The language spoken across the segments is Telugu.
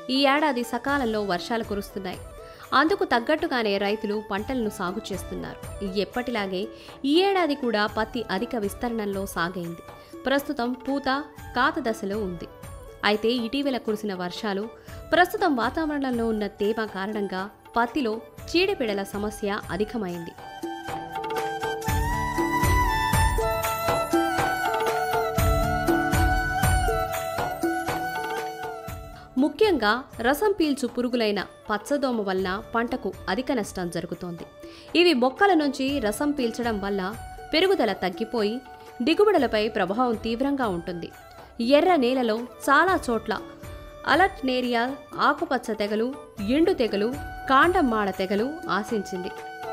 ఈ ఏడాది సకాలంలో వర్షాలు కురుస్తున్నాయి అందుకు తగ్గట్టుగానే రైతులు పంటలను సాగు చేస్తున్నారు ఎప్పటిలాగే ఈ ఏడాది కూడా పత్తి అధిక విస్తరణలో సాగైంది ప్రస్తుతం పూత కాత దశలో ఉంది అయితే ఇటీవల కురిసిన వర్షాలు ప్రస్తుతం వాతావరణంలో ఉన్న తేమ కారణంగా పత్తిలో చీడపీడల సమస్య అధికమైంది ముఖ్యంగా రసం పీల్చు పురుగులైన పచ్చదోమ వలన పంటకు అధిక నష్టం జరుగుతోంది ఇవి మొక్కల నుంచి రసం పీల్చడం వల్ల పెరుగుదల తగ్గిపోయి దిగుబడులపై ప్రభావం తీవ్రంగా ఉంటుంది ఎర్ర నేలలో చాలా చోట్ల అలర్ట్ నేరియా ఆకుపచ్చ తెగలు ఎండు తెగలు కాండం మాడ తెగలు ఆశించింది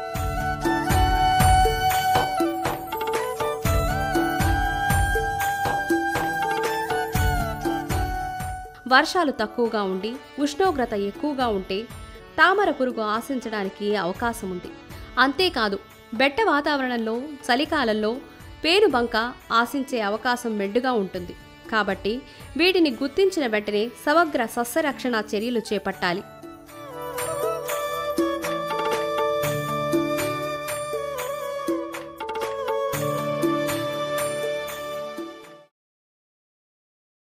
వర్షాలు తక్కువగా ఉండి ఉష్ణోగ్రత ఎక్కువగా ఉంటే తామర పురుగు ఆశించడానికి అవకాశం ఉంది అంతేకాదు బెట్ట వాతావరణంలో చలికాలంలో పేనుబంక ఆశించే అవకాశం మెండుగా ఉంటుంది కాబట్టి వీటిని గుర్తించిన వెంటనే సమగ్ర సస్యరక్షణ చర్యలు చేపట్టాలి